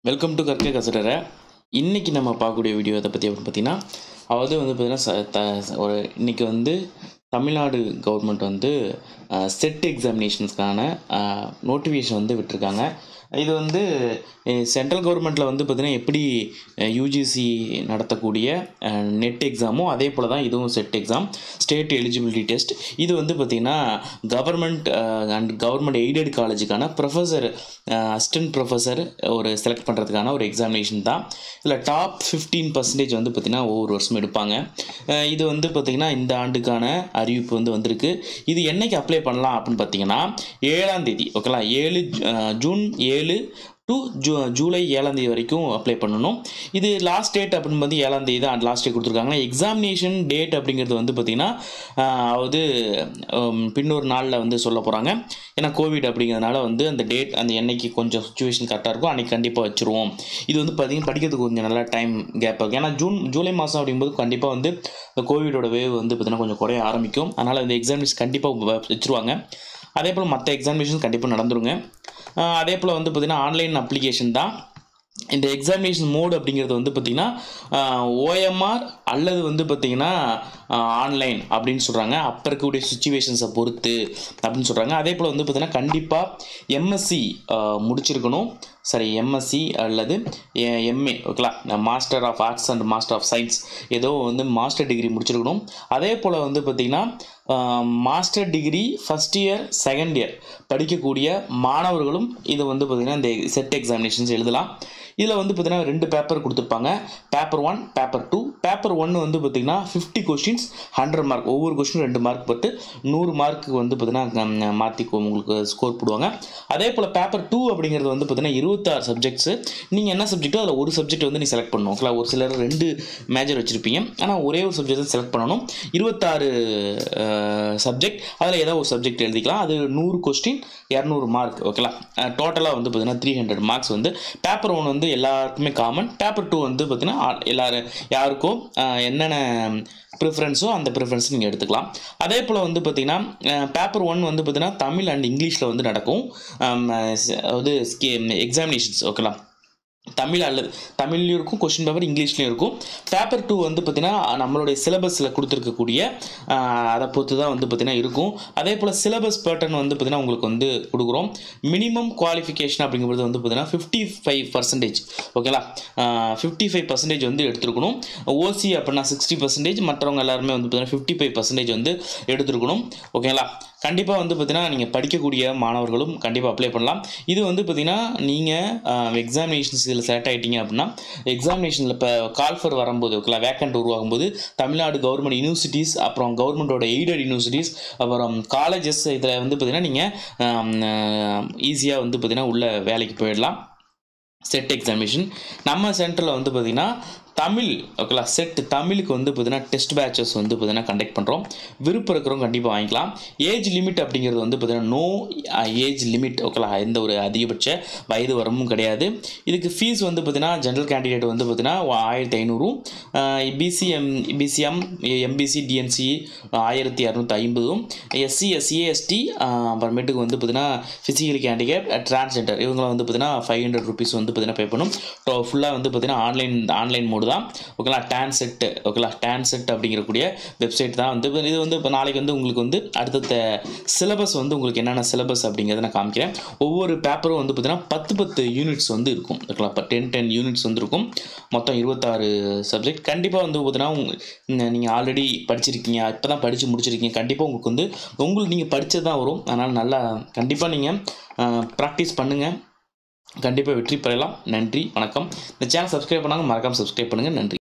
welcome to கற்க கசடரை இன்றைக்கி நம்ம பார்க்கக்கூடிய வீடியோ எதை பற்றி அப்படின்னு பார்த்தீங்கன்னா அதாவது வந்து பார்த்திங்கன்னா ச த ஒரு இன்றைக்கி வந்து தமிழ்நாடு கவர்மெண்ட் வந்து செட் எக்ஸாமினேஷன்ஸ்க்கான நோட்டிஃபிகேஷன் வந்து விட்டிருக்காங்க இது வந்து சென்ட்ரல் கவர்மெண்ட்டில் வந்து பார்த்திங்கன்னா எப்படி யூஜிசி நடத்தக்கூடிய நெட் எக்ஸாமோ அதே போல் தான் இதுவும் SET exam state eligibility test இது வந்து பார்த்திங்கன்னா கவர்மெண்ட் அண்ட் கவர்மெண்ட் எய்டட் காலேஜுக்கான ப்ரொஃபஸர் அசிஸ்டன்ட் ப்ரொஃபஸர் ஒரு செலக்ட் பண்ணுறதுக்கான ஒரு எக்ஸாமினேஷன் தான் இதில் டாப் ஃபிஃப்டீன் பர்சன்டேஜ் வந்து பார்த்திங்கன்னா ஒவ்வொரு வருஷம் எடுப்பாங்க அஹ் இது வந்து பார்த்திங்கன்னா இந்த ஆண்டுக்கான அறிவிப்பு வந்து வந்திருக்கு இது என்னைக்கு அப்ளை பண்ணலாம் அப்படின்னு பார்த்தீங்கன்னா ஏழாம் தேதி ஓகேங்களா ஏழு அஹ் ஜூன் ஏழு டு ஜூ ஜூலை ஏழாம் தேதி வரைக்கும் அப்ளை பண்ணணும் இது லாஸ்ட் டேட் அப்படின்னு வந்து ஏழாம் தேதி தான் லாஸ்ட் டேட் கொடுத்துருக்காங்க எக்ஸாமினேஷன் டேட் அப்படிங்கிறது வந்து பார்த்திங்கன்னா அதாவது பின்னொரு நாளில் வந்து சொல்ல போகிறாங்க ஏன்னா கோவிட் அப்படிங்கிறதுனால வந்து அந்த டேட் அந்த என்னைக்கு கொஞ்சம் சுச்சுவேஷன் கரெக்டாக இருக்கும் அன்றைக்கி கண்டிப்பாக வச்சுருவோம் இது வந்து பார்த்திங்கன்னா படிக்கிறதுக்கு கொஞ்சம் நல்லா டைம் கேப் இருக்கும் ஏன்னா ஜூன் ஜூலை மாதம் அப்படிங்கும்போது கண்டிப்பாக வந்து இந்த கோவிடோட வேவ் வந்து பார்த்திங்கன்னா கொஞ்சம் குறைய ஆரம்பிக்கும் அதனால் இந்த எக்ஸாமினேஷன் கண்டிப்பாக வச்சுருவாங்க அதே போல் மற்ற எக்ஸாமினேஷன் கண்டிப்பாக நடந்துருங்க ஆஹ் அதே போல் வந்து பார்த்திங்கன்னா ஆன்லைன் அப்ளிகேஷன் தான் இந்த எக்ஸாமினேஷன் மோடு அப்படிங்கிறது வந்து பார்த்திங்கன்னா ஓஎம்ஆர் அல்லது வந்து பார்த்திங்கன்னா ஆன்லைன் அப்படின்னு சொல்கிறாங்க அப்போ இருக்கக்கூடிய சுச்சுவேஷன்ஸை பொறுத்து அப்படின்னு சொல்கிறாங்க அதே போல் வந்து பார்த்திங்கன்னா கண்டிப்பாக எம்எஸ்சி முடிச்சிருக்கணும் சரி எம்எஸ்சி அல்லது எம்ஏ ஓகேலா master of arts and master of science ஏதோ வந்து மாஸ்டர் டிகிரி முடிச்சிருக்கணும் அதே போல் வந்து பார்த்திங்கன்னா master degree first year second year படிக்கக்கூடிய மாணவர்களும் இது வந்து பார்த்திங்கன்னா இந்த செட் எக்ஸாமினேஷன்ஸ் எழுதலாம் இதில் வந்து பார்த்திங்கன்னா ரெண்டு பேப்பர் கொடுத்துருப்பாங்க paper one paper two paper ஒன்று வந்து பார்த்திங்கன்னா ஃபிஃப்டி கொஷின்ஸ் ஹண்ட்ரட் மார்க் ஒவ்வொரு கொஷினும் ரெண்டு மார்க் போட்டு நூறு மார்க்கு வந்து பார்த்திங்கன்னா மாற்றி உங்களுக்கு ஸ்கோர் போடுவாங்க அதே போல் பேப்பர் டூ அப்படிங்கிறது வந்து பார்த்திங்கன்னா இருபத்தாறு சப்ஜெக்ட்ஸு நீங்கள் என்ன சப்ஜெக்ட்டோ அதில் ஒரு சப்ஜெக்ட் வந்து நீ செலக்ட் பண்ணணும் ஓகேங்களா ஒரு சிலர் ரெண்டு மேஜர் வச்சுருப்பீங்க ஆனால் ஒரே ஒரு சப்ஜெக்ட் செலக்ட் பண்ணணும் இருபத்தாறு சப்ஜெக்ட் அதில் ஏதாவது ஒரு சப்ஜெக்ட் எழுதிக்கலாம் அது நூறு கொஸ்டின் இரநூறு மார்க் ஓகேங்களா டோட்டலாக வந்து பார்த்திங்கன்னா த்ரீ ஹண்ட்ரட் மார்க்ஸ் வந்து பேப்பர் ஒன் வந்து எல்லாருக்குமே காமன் பேப்பர் டூ வந்து பார்த்திங்கன்னா எல்லாரும் யாருக்கும் என்னென்ன ப்ரிஃபரன்ஸோ அந்த ப்ரிஃபரன்ஸ் நீங்கள் எடுத்துக்கலாம் அதே போல் வந்து பார்த்திங்கன்னா பேப்பர் ஒன் வந்து பார்த்திங்கன்னா தமிழ் அண்ட் இங்கிலீஷில் வந்து நடக்கும் அதாவது எக்ஸாமினேஷன்ஸ் ஓகேங்களா தமிழ் அல்லது தமிழ்லையும் இருக்கும் கொஷின் பேப்பர் இங்கிலீஷ்லேயும் இருக்கும் பேப்பர் டூ வந்து பார்த்திங்கன்னா நம்மளுடைய சிலபஸில் கொடுத்துருக்கக்கூடிய அதை பொறுத்து தான் வந்து பார்த்திங்கன்னா இருக்கும் அதே போல் சிலபஸ் பேட்டர்ன் வந்து பார்த்திங்கன்னா உங்களுக்கு வந்து கொடுக்குறோம் மினிமம் குவாலிஃபிகேஷன் அப்படிங்கிறது வந்து பார்த்திங்கன்னா ஃபிஃப்டி ஃபைவ் பர்சன்டேஜ் ஓகேங்களா ஃபிஃப்டி ஃபைவ் பர்சன்டேஜ் வந்து எடுத்துருக்கணும் ஓசி அப்படின்னா சிக்ஸ்டி பர்சன்டேஜ் மற்றவங்க எல்லாருமே வந்து பார்த்திங்கன்னா ஃபிஃப்டி ஃபைவ் பர்சன்டேஜ் வந்து எடுத்துருக்கணும் ஓகேங்களா கண்டிப்பாக வந்து பார்த்திங்கன்னா நீங்கள் படிக்கக்கூடிய மாணவர்களும் கண்டிப்பாக அப்ளை பண்ணலாம் இது வந்து பார்த்திங்கன்னா நீங்கள் எக்ஸாமினேஷன்ஸ் இதில் செலக்ட் ஆகிட்டீங்க அப்படின்னா எக்ஸாமினேஷனில் இப்போ கால்ஃபர் வரும்போது ஓகேங்களா வேக்கண்ட் உருவாகும் போது தமிழ்நாடு கவர்மெண்ட் யூனிவர்சிட்டிஸ் அப்புறம் கவர்மெண்ட்டோட எய்டட் யூனிவர்சிட்டிஸ் அப்புறம் காலேஜஸ் இதில் வந்து பார்த்திங்கன்னா நீங்கள் ஈஸியாக வந்து பார்த்திங்கன்னா உள்ள வேலைக்கு போயிடலாம் செட் எக்ஸாமினேஷன் நம்ம சென்டரில் வந்து பார்த்திங்கன்னா தமிழ் ஓகேலா செட் தமிழுக்கு வந்து பார்த்தீங்கன்னா டெஸ்ட் பேட்சஸ் வந்து பார்த்தீங்கன்னா கண்டக்ட் பண்ணுறோம் விருப்பம் இருக்கிறவங்க கண்டிப்பாக வாங்கிக்கலாம் ஏஜ் லிமிட் அப்படிங்கிறது வந்து பார்த்தீங்கன்னா நோ ஏஜ் லிமிட் ஓகேலா எந்த ஒரு அதிகபட்ச வயது வரமும் கிடையாது இதுக்கு ஃபீஸ் வந்து பார்த்தீங்கன்னா ஜென்ரல் கேண்டிடேட் வந்து பார்த்தீங்கன்னா ஆயிரத்தி ஐநூறும் பிசிஎம் பிசிஎம் எம்பிசி டிஎன்சி ஆயிரத்தி இரநூத்தி ஐம்பதும் எஸ்சி எஸ்சி எஸ்டி அப்புறமேட்டுக்கு வந்து பார்த்தீங்கன்னா ஃபிசிக்கல் கேண்டிடேட் டிரான்ஸ்ஜெண்டர் இவங்களாம் வந்து பார்த்தீங்கன்னா ஃபைவ் ஹண்ட்ரட் ருபீஸ் வந்து பார்த்தீங்கன்னா பே பண்ணும் ஃபுல்லாக வந்து பார்த்தீங்கன்னா ஆன்லைன் ஆன்லைன் மோடு தான் ஓகேங்களா டேன் செட்டு ஓகேங்களா டேன் செட் அப்படிங்கிறக்கூடிய வெப்சைட் தான் வந்து இது வந்து இப்போ நாளைக்கு வந்து உங்களுக்கு வந்து அடுத்தடுத்த சிலபஸ் வந்து உங்களுக்கு என்னென்ன சிலபஸ் அப்படிங்கிறத நான் காமிக்கிறேன் ஒவ்வொரு பேப்பரும் வந்து பார்த்தீங்கன்னா பத்து பத்து யூனிட்ஸ் வந்து இருக்கும் ஓகேங்களா இப்போ டென் டென் யூனிட்ஸ் வந்து இருக்கும் மொத்தம் இருபத்தாறு சப்ஜெக்ட் கண்டிப்பாக வந்து பார்த்தீங்கன்னா நீங்கள் ஆல்ரெடி படிச்சிருக்கீங்க இப்போ தான் படித்து முடிச்சிருக்கீங்க கண்டிப்பாக உங்களுக்கு வந்து உங்களுக்கு நீங்கள் படித்தது தான் வரும் அதனால் நல்லா கண்டிப்பாக நீங்கள் ப்ராக்டிஸ் பண்ணுங்கள் கண்டிப்பாக வெற்றி பெறலாம் நன்றி வணக்கம் இந்த சேனல் சப்ஸ்கிரைப் பண்ணாங்க மறக்காமல் சப்ஸ்கிரைப் பண்ணுங்கள் நன்றி